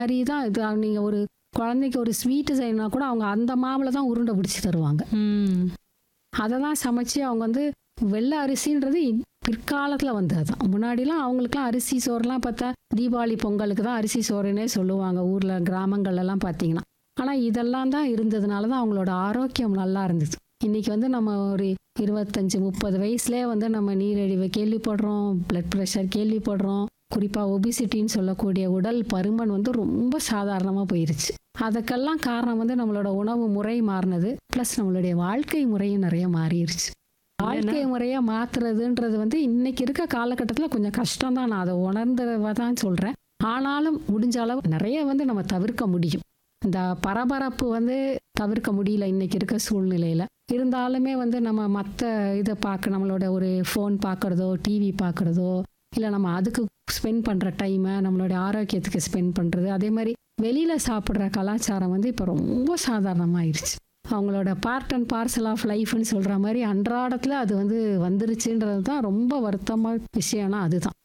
மாதிரி தான் இது நீங்கள் ஒரு குழந்தைக்கு ஒரு ஸ்வீட்டு செய்யணும்னா கூட அவங்க அந்த மாவில் தான் உருண்டை பிடிச்சி தருவாங்க ம் அதை தான் சமைச்சு அவங்க வந்து வெள்ளை அரிசின்றது இப்- பிற்காலத்தில் வந்தது தான் முன்னாடிலாம் அவங்களுக்குலாம் அரிசி சோறுலாம் பார்த்தா தீபாவளி பொங்கலுக்கு தான் அரிசி சோறுன்னே சொல்லுவாங்க ஊரில் கிராமங்கள்லாம் பார்த்தீங்கன்னா ஆனால் இதெல்லாம் தான் இருந்ததுனால தான் அவங்களோட ஆரோக்கியம் நல்லா இருந்தது இன்னைக்கு வந்து நம்ம ஒரு இருபத்தஞ்சி முப்பது வயசுலேயே வந்து நம்ம நீரிழிவு கேள்விப்படுறோம் பிளட் ப்ரெஷர் கேள்விப்படுறோம் குறிப்பாக ஒபிசிட்டின்னு சொல்லக்கூடிய உடல் பருமன் வந்து ரொம்ப சாதாரணமாக போயிருச்சு அதுக்கெல்லாம் காரணம் வந்து நம்மளோட உணவு முறை மாறினது ப்ளஸ் நம்மளுடைய வாழ்க்கை முறையும் நிறைய மாறிடுச்சு வாழ்க்கை முறையை மாத்துறதுன்றது வந்து இன்னைக்கு இருக்க காலகட்டத்தில் கொஞ்சம் கஷ்டம் தான் நான் அதை உணர்ந்தவ தான் சொல்கிறேன் ஆனாலும் முடிஞ்ச அளவு நிறைய வந்து நம்ம தவிர்க்க முடியும் இந்த பரபரப்பு வந்து தவிர்க்க முடியல இன்னைக்கு இருக்க சூழ்நிலையில் இருந்தாலுமே வந்து நம்ம மற்ற இதை பார்க்க நம்மளோட ஒரு ஃபோன் பார்க்குறதோ டிவி பார்க்குறதோ இல்லை நம்ம அதுக்கு ஸ்பெண்ட் பண்ணுற டைமை நம்மளுடைய ஆரோக்கியத்துக்கு ஸ்பெண்ட் பண்ணுறது அதே மாதிரி வெளியில் சாப்பிட்ற கலாச்சாரம் வந்து இப்போ ரொம்ப சாதாரணமாயிருச்சு அவங்களோட பார்ட் அண்ட் பார்சல் ஆஃப் லைஃப்னு சொல்கிற மாதிரி அன்றாடத்தில் அது வந்து வந்துருச்சுன்றது தான் ரொம்ப வருத்தமாக விஷயம்னா அதுதான்